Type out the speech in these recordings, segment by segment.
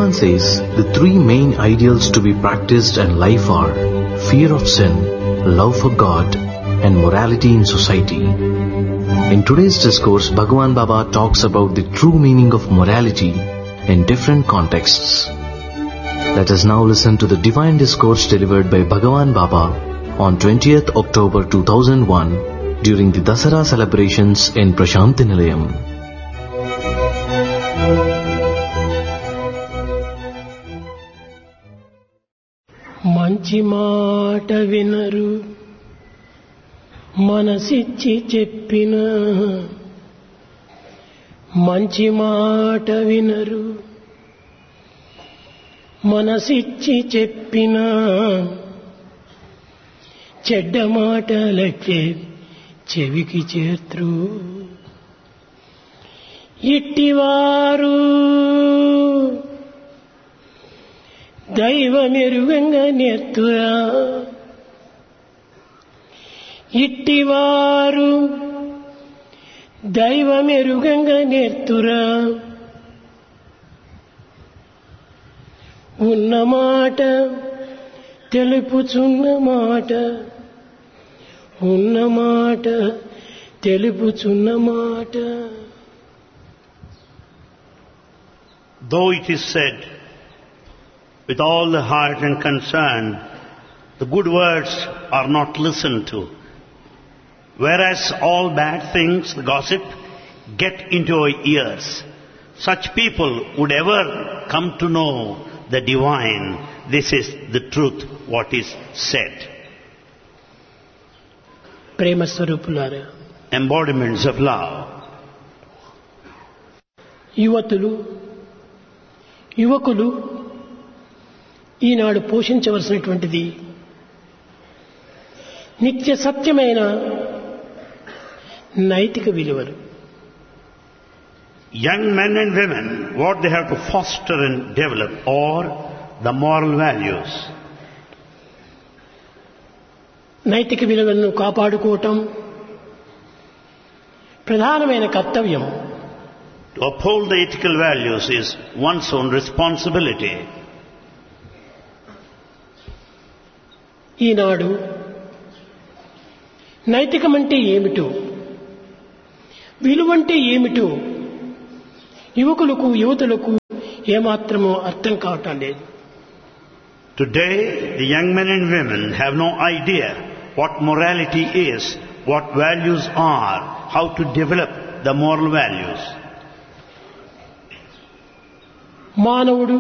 Bhagavan says the three main ideals to be practiced in life are fear of sin, love for God, and morality in society. In today's discourse, Bhagavan Baba talks about the true meaning of morality in different contexts. Let us now listen to the divine discourse delivered by Bhagavan Baba on 20th October 2001 during the Dasara celebrations in Prashanti Nilayam. మంచి మాట వినరు మనసిచ్చి చెప్పిన మంచి మాట వినరు మనసిచ్చి చెప్పిన చెడ్డ మాటలకే చెవికి చేత్రు ఇట్టివారు దైవమెరుగంగా నెత్తురా ఇట్టివారు దైవమెరుగంగా నేర్తురా ఉన్న మాట తెలుపుచున్న మాట ఉన్న మాట తెలుపుచున్న మాట Though it is said with all the heart and concern, the good words are not listened to. Whereas all bad things, the gossip, get into our ears. Such people would ever come to know the divine. This is the truth, what is said. ప్రేమ స్వరూపులారా Embodiments of love. యువతులు యువకులు ఈనాడు పోషించవలసినటువంటిది నిత్య సత్యమైన నైతిక విలువలు Young men and women, what they have to foster and develop are the moral values. నైతిక విలువలను కాపాడుకోవటం ప్రధానమైన కర్తవ్యం To uphold the ethical values is one's own responsibility. ఈనాడు నైతికమంటే ఏమిటో విలువంటే ఏమిటో యువకులకు యువతులకు ఏమాత్రమో అర్థం కావటం లేదు Today, the young men and women have no idea what morality is, what values are, how to develop the moral values. మానవుడు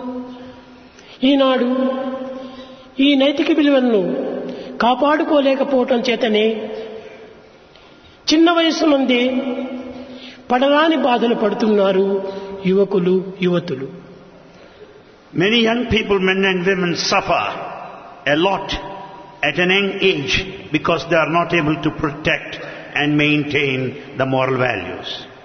ఈనాడు ఈ నైతిక విలువలను కాపాడుకోలేకపోవటం చేతనే చిన్న వయసు నుండి పడరాని బాధలు పడుతున్నారు యువకులు యువతులు Many young people, men and women, suffer a lot at an young age because they are not able to protect and maintain the moral values.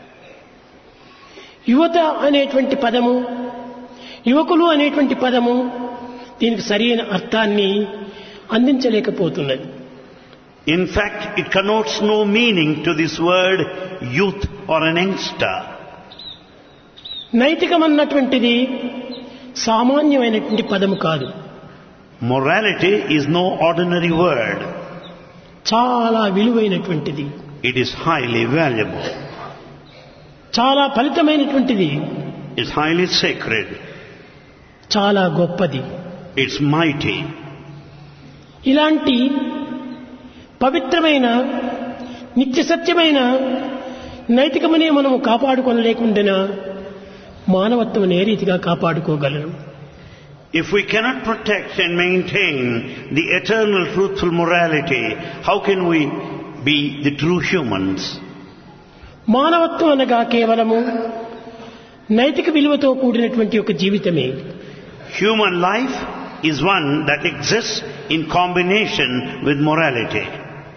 యువత అనేటువంటి పదము యువకులు అనేటువంటి పదము దీనికి సరైన అర్థాన్ని అందించలేకపోతున్నది In fact, it connotes no meaning to this word youth or an youngster. నైతికమన్నటువంటిది సామాన్యమైనటువంటి పదము కాదు Morality is no ordinary word. చాలా విలువైనటువంటిది It is highly valuable. చాలా ఫలితమైనటువంటిది It's highly sacred. చాలా గొప్పది It's mighty. ఇలాంటి పవిత్రమైన నిత్య సత్యమైన నైతికమనే మనము కాపాడుకొనలేకుండా మానవత్వం ఏ రీతిగా కాపాడుకోగలరు If we cannot protect and maintain the eternal truthful morality, how can we be the true humans? మానవత్వం అనగా కేవలము నైతిక విలువతో కూడినటువంటి ఒక జీవితమే Human life is one that exists in combination with morality.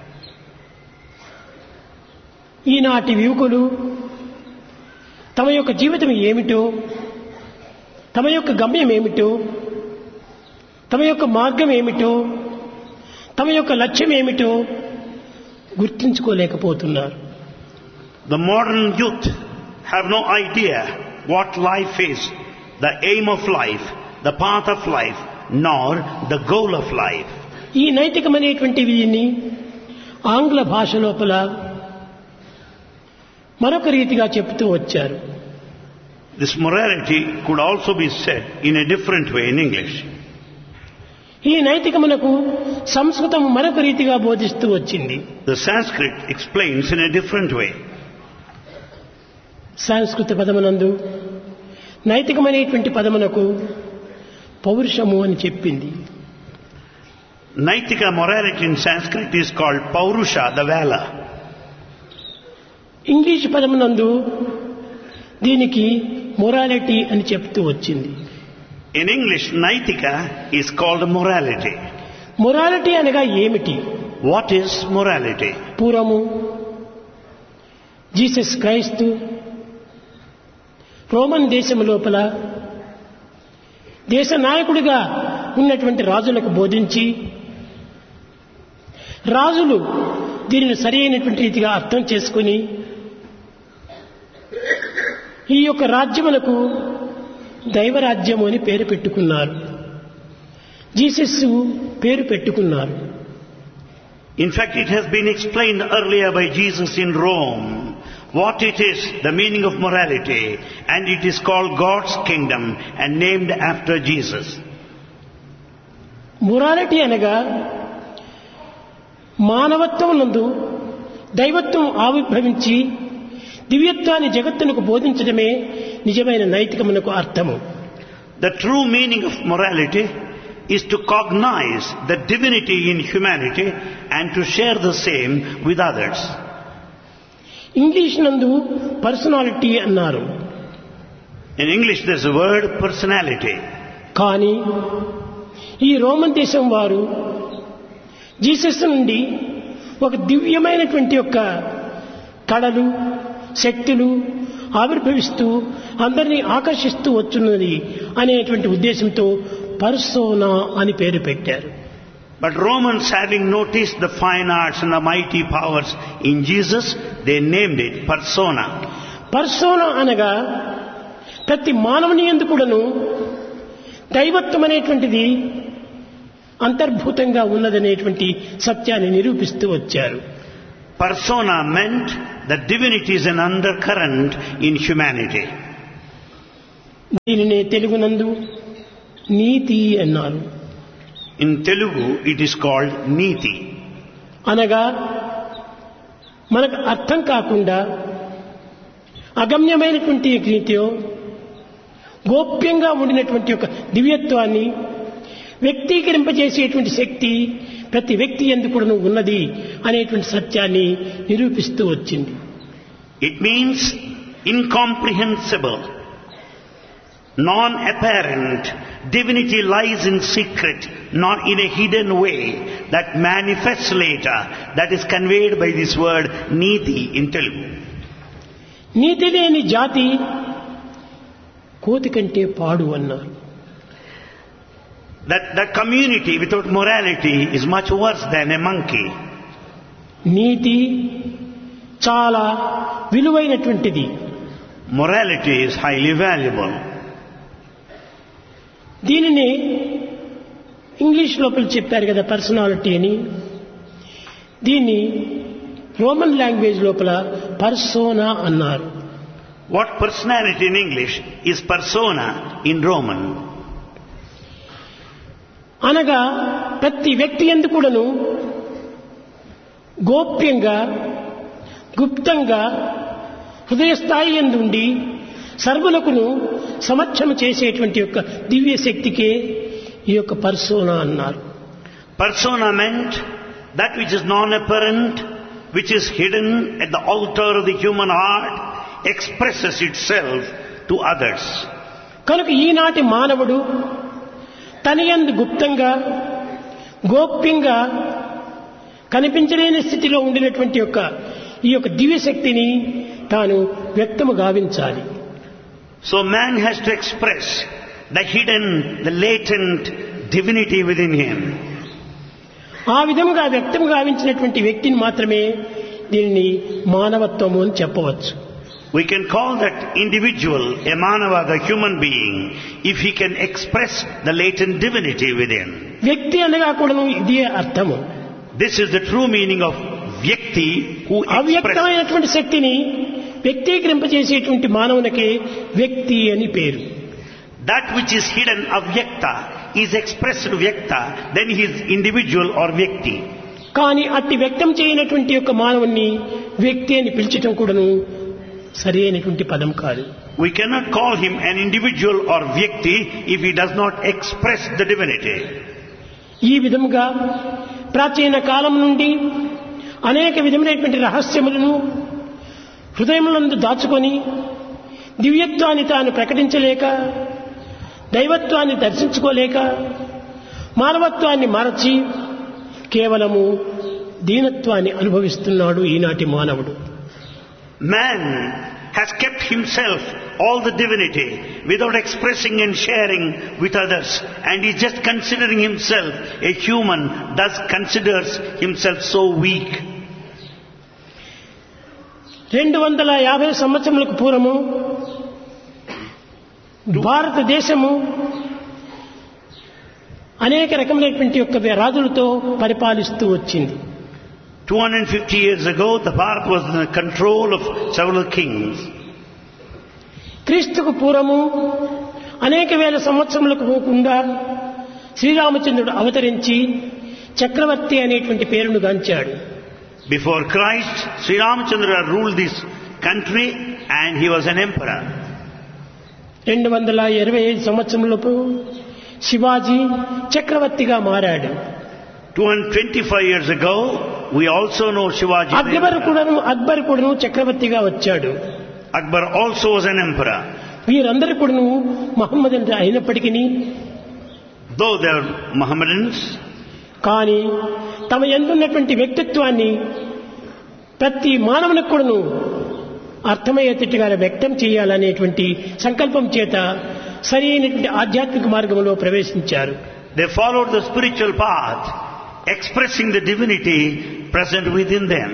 ఈనాటి యువకులు తమ యొక్క జీవితం ఏమిటో తమ యొక్క గమ్యం ఏమిటో తమ యొక్క మార్గం ఏమిటో తమ యొక్క లక్ష్యం ఏమిటో గుర్తించుకోలేకపోతున్నారు The modern youth have no idea what life is, the aim of life, the path of life, nor the goal of life. ఈ నైతికమైనటువంటి వీరిని ఆంగ్ల భాష లోపల మరొక రీతిగా చెప్తూ వచ్చారు This morality could also be said in a different way in English. ఈ నైతికమునకు సంస్కృతం మరొక రీతిగా బోధిస్తూ వచ్చింది The Sanskrit explains in a different way. సంస్కృత పదమునందు నైతికమైనటువంటి పదమునకు పౌరుషము అని చెప్పింది Naitika morality in Sanskrit is called Paurusha, the valor. English పదమునందు దీనికి మొరాలిటీ అని చెప్తూ వచ్చింది In English, Naitika is called morality. Morality అనగా ఏమిటి What is morality? పూర్వము జీసస్ క్రైస్తు రోమన్ దేశం లోపల దేశ నాయకుడిగా ఉన్నటువంటి రాజులకు బోధించి రాజులు దీనిని సరి అయినటువంటి రీతిగా అర్థం చేసుకుని ఈ యొక్క రాజ్యములకు దైవరాజ్యము అని పేరు పెట్టుకున్నారు జీసస్ పేరు పెట్టుకున్నారు In fact, it has been explained earlier by Jesus in Rome what it is, the meaning of morality, and it is called God's kingdom and named after Jesus. Morality అనగా మానవత్వం నందు దైవత్వం ఆవిర్భవించి దివ్యత్వాన్ని జగత్తునకు బోధించడమే నిజమైన నైతికమునకు అర్థము The true meaning of morality is to cognize the divinity in humanity and to share the same with others. English నందు personality అన్నారు In English, there's a word personality. కానీ ఈ రోమన్ దేశం వారు జీసస్ నుండి ఒక దివ్యమైనటువంటి యొక్క కళలు శక్తులు ఆవిర్భవిస్తూ అందరినీ ఆకర్షిస్తూ వచ్చున్నది అనేటువంటి ఉద్దేశంతో పర్సోనా అని పేరు పెట్టారు But Romans, having noticed the fine arts and the mighty powers in Jesus, they named it persona. Persona అనగా ప్రతి మానవుని ఎందుకుడను దైవత్వం అనేటువంటిది అంతర్భూతంగా ఉన్నదనేటువంటి సత్యాన్ని నిరూపిస్తూ వచ్చారు Persona meant that divinity is an undercurrent in humanity. దీనినే తెలుగునందు నీతి అన్నారు In Telugu, it is called Niti. అనగా మనకు అర్థం కాకుండా అగమ్యమైనటువంటి నీతిలో గోప్యంగా ఉండినటువంటి ఒక దివ్యత్వాన్ని వ్యక్తీకరింపజేసేటువంటి శక్తి ప్రతి వ్యక్తి ఎందుకు ఉన్నది అనేటువంటి సత్యాన్ని నిరూపిస్తూ వచ్చింది It means incomprehensible, non-apparent. Divinity lies in secret, not in a hidden way that manifests later, that is conveyed by this word Niti in Telugu. నీతి లేని జాతి కోతి కంటే పాడు అన్నారు That, that community without morality is much worse than a monkey. నీతి చాలా విలువైనటువంటిది Morality is highly valuable. దీనిని ఇంగ్లీష్ లోపల చెప్పారు కదా పర్సనాలిటీ అని దీన్ని రోమన్ లాంగ్వేజ్ లోపల పర్సోనా అన్నారు What personality in English is persona in Roman? అనగా ప్రతి వ్యక్తి ఎందుకుడను గోప్యంగా గుప్తంగా హృదయస్థాయి ఎందుండి సర్వులకును సమక్షము చేసేటువంటి యొక్క దివ్య శక్తికే ఈ యొక్క పర్సోనా అన్నారు Persona meant that which is non-apparent, which is hidden at the altar of the human heart, expresses itself to others. కనుక ఈనాటి మానవుడు తన యందు గుప్తంగా గోప్యంగా కనిపించలేని స్థితిలో ఉండినటువంటి యొక్క ఈ యొక్క దివ్యశక్తిని తాను వ్యక్తము గావించాలి So man has to express the hidden, the latent divinity within him. ఆ విధంగా వ్యక్తం గావించినటువంటి వ్యక్తిని మాత్రమే దీనిని మానవత్వము అని చెప్పవచ్చు We can call that individual a manava, the human being, if he can express the latent divinity within. వ్యక్తి అనగా కూడాను ఇదే అర్థము This is the true meaning of vyakti who expresses. అవ్యక్తమైనటువంటి శక్తిని వ్యక్తీకరింపజేసేటువంటి మానవునికి వ్యక్తి అని పేరు That which is hidden avyakta is expressed vyakta, then he is individual or vyakti. కానీ అట్టి వ్యక్తం చేయనటువంటి యొక్క మానవుణ్ణి వ్యక్తి అని పిలిచటం కూడాను సరి అయినటువంటి పదం కాదు We cannot call him an individual or vyakti if he does not express the divinity. ఈ విధముగా ప్రాచీన కాలం నుండి అనేక విధమైనటువంటి రహస్యములను హృదయములందు దాచుకొని దివ్యత్వాన్ని తాను ప్రకటించలేక దైవత్వాన్ని దర్శించుకోలేక మానవత్వాన్ని మరచి కేవలము దీనత్వాన్ని అనుభవిస్తున్నాడు ఈనాటి మానవుడు Man has kept himself all the divinity without expressing and sharing with others and is just considering himself a human, thus considers himself so weak. రెండు వందల యాభై సంవత్సరములకు పూర్వము భారతదేశము అనేక రకమైనటువంటి యొక్క రాజులతో పరిపాలిస్తూ వచ్చింది 250 years ago, the Bharat was in the control of several kings. క్రీస్తుకు పూర్వము అనేక వేల సంవత్సరములకు పోకుండా శ్రీరామచంద్రుడు అవతరించి చక్రవర్తి అనేటువంటి పేరును గాంచాడు Before Christ, Sri Ramachandra ruled this country and he was an emperor. రెండు వందల ఇరవై ఐదు సంవత్సరములకు శివాజీ చక్రవర్తిగా మారాడు 225 years ago, we also know Shivaji. the Akbar emperor. కూడాను అక్బర్ కూడాను చక్రవర్తిగా వచ్చాడు Akbar also was an emperor. వీరందరూ కూడాను మహమ్మద్ అంటే అయినప్పటికీ Though they are Mohammedans, కానీ తమ ఎందున్నటువంటి వ్యక్తిత్వాన్ని ప్రతి మానవునికి కూడాను అర్థమయ్యేటట్టుగా వ్యక్తం చేయాలనేటువంటి సంకల్పం చేత సరి అయినటువంటి ఆధ్యాత్మిక మార్గంలో ప్రవేశించారు they followed the spiritual path, expressing the divinity present within them.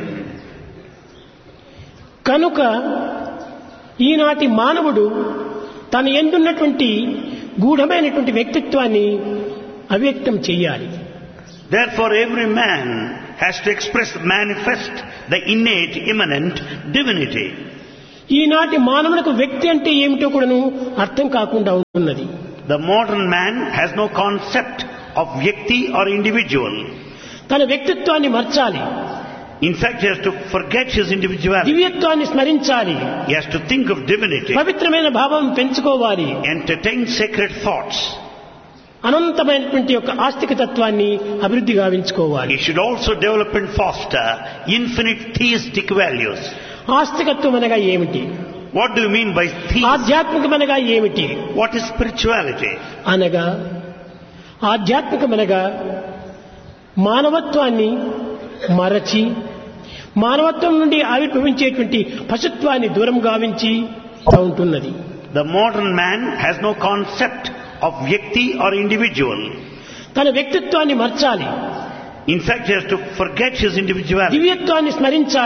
కనుక ఈనాటి మానవుడు తన ఎందున్నటువంటి గూఢమైనటువంటి వ్యక్తిత్వాన్ని అవ్యక్తం చెయ్యాలి Therefore, every man has to express, manifest the innate, immanent divinity. ఈనాటి మానవులకు వ్యక్తి అంటే ఏమిటో కూడాను అర్థం కాకుండా ఉన్నది The modern man has no concept of vyakti or individual. తన వ్యక్తిత్వాన్ని మర్చాలి In fact, he has to forget his individuality. దివ్యత్వాన్ని స్మరించాలి He has to think of divinity, పవిత్రమైన భావం పెంచుకోవాలి entertain sacred thoughts. అనంతమైనటువంటి యొక్క ఆస్తిక తత్వాన్ని అభివృద్ధి గావించుకోవాలి He should also develop and foster infinite theistic values. ఆస్తికత్వం అనగా ఏమిటి What do you mean by theism? ఆధ్యాత్మికమనగా ఏమిటి What is spirituality? అనగా ఆధ్యాత్మికమనగా మానవత్వాన్ని మరచి మానవత్వం నుండి ఆవిర్భవించేటువంటి పశుత్వాన్ని దూరం గావించి ఉంటున్నది The modern man has no concept of vyakti or individual. తన వ్యక్తిత్వాన్ని మర్చాలి In fact, he has to forget his individuality. దివ్యత్వాన్ని స్మరించాలి